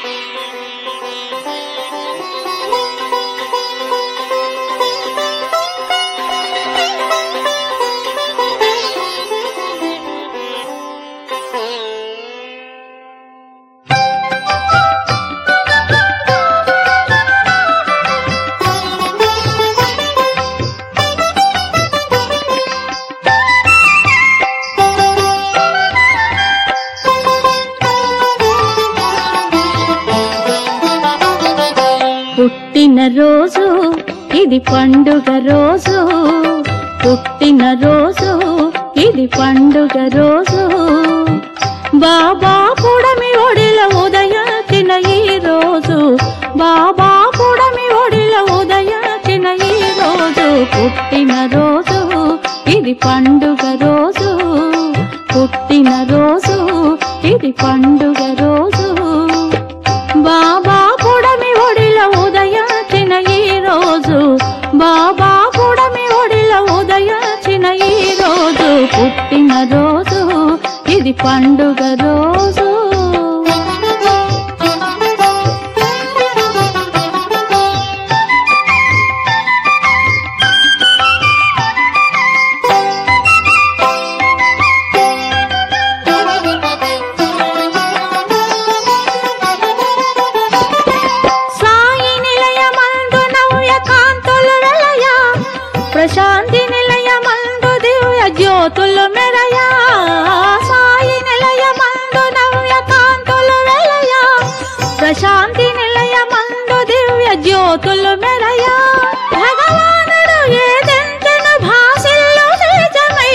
పుట్టిన రోజు ఇది పండుగ రోజు పుట్టిన రోజు ఇది పండుగ రోజు బాబా పుడమి ఒడిల ఉదయించిన ఈ రోజు బాబా పుడమి ఒడిల ఉదయించిన ఈ రోజు పుట్టిన రోజు ఇది పండుగ రోజు పుట్టిన రోజు ఇది పండుగ రోజు బాబా పుడమి ఒడిల ఉదయించిన ఈ రోజు బాబా పుడమి ఒడిల ఉదయించిన ఈ రోజు పుట్టిన రోజు ఇది పండుగ రోజు సాయి నిలయమందు నవ్య కాంతులు వెలయ ప్రశాంతి నిలయమందు దివ్య జ్యోతులు మెరయ సాయి నిలయమందు నవ్య కాంతులు వెలయ ప్రశాంతి నిలయమందు దివ్య జ్యోతులు మెరయ భగవానుడు ఏదెంతను భాసిల్లు నిజమై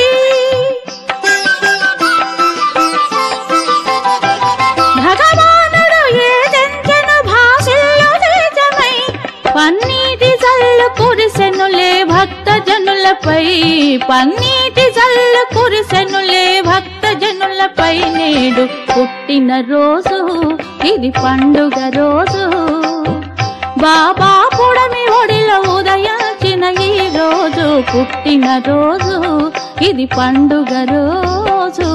భగవానుడు ఏదెంచెను భాషల్లో నిజమై పన్నీటి జల్లు కురిసెనులే భక్త జనులపై పన్నీటి జల్లు కురిసెనులే భక్త జనులపై నేడు పుట్టిన రోజు ఇది పండుగ రోజు బాబా పుడమి ఒడిల ఉదయించిన ఈ రోజు పుట్టిన రోజు ఇది పండుగ రోజు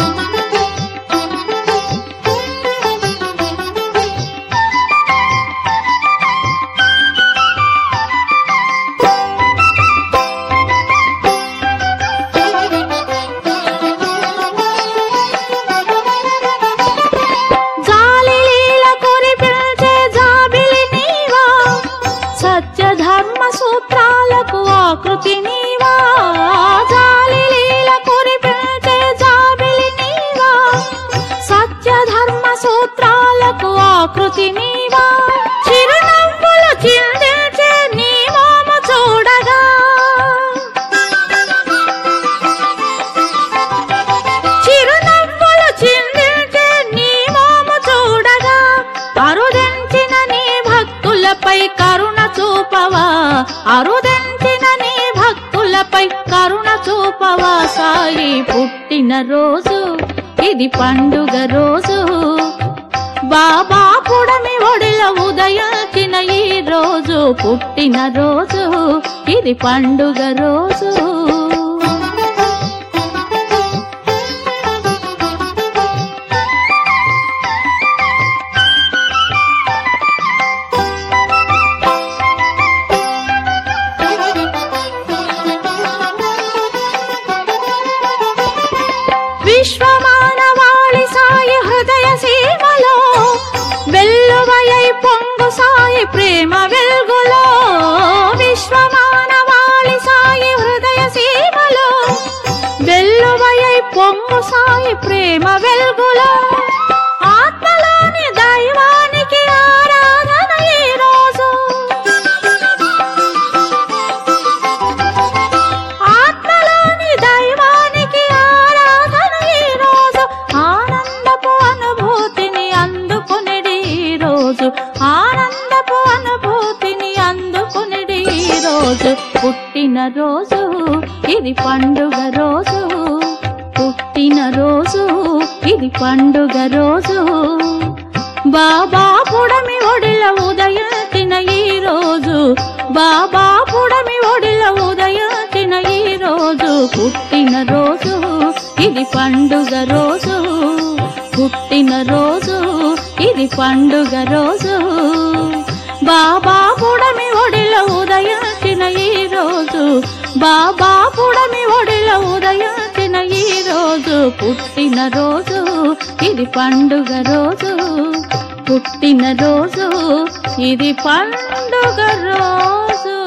జాలిలీల కురిపించే జాబిలి నీవా సత్య ధర్మ సూత్రాలకు ఆకృతి నీవా జాలిలీల కురిపించే జాబిలి నీవా సత్య ధర్మ సూత్రాలకు ఆకృతి నీవా చిరునవ్వులు చిందించే నీ మోము చూడగా చిరునవ్వులు చిందించే నీ మోము చూడగా అరుదెంచిన నీ భక్తులపై కరుణ చూపవా అరుదెంచిన నీ భక్తులపై కరుణ చూపవా సాయి పుట్టిన రోజు ఇది పండుగ రోజు బాబా పుడమి ఒడిల ఉదయించిన ఈ రోజు పుట్టిన రోజు ఇది పండుగ రోజు విశ్వమానవాళి సాయి హృదయ సీమలో వెల్లువయై పొంగు సాయి ప్రేమ వెల్గులో విశ్వమానవాళి సాయి హృదయ సీమలో వెల్లువయై పొంగు సాయి ప్రేమ వెల్గులో ఆత్మలోని దైవానికి ఆరాధన ఈ రోజు ఆత్మలోని దైవానికి ఆరాధన ఈ రోజు ఆనందపు అనుభూతిని అందుకునిడి ఈ రోజు ఆనందపు అనుభూతిని అందుకునిడి ఈ రోజు పుట్టిన రోజు ఇది పండుగ రోజు పుట్టిన రోజు ఇది పండుగ రోజు బాబా పుడమి ఒడిల ఉదయించిన ఈ రోజు బాబా పుడమి ఒడిల ఉదయించిన ఈ రోజు పుట్టిన రోజు ఇది పండుగ రోజు పుట్టిన రోజు ఇది పండుగ రోజు బాబా పుడమి ఒడిలో ఉదయించిన ఈ రోజు బాబా పుడమి ఒడిలో ఉదయించిన ఈ రోజు పుట్టిన రోజు ఇది పండుగ రోజు పుట్టిన రోజు ఇది పండుగ రోజు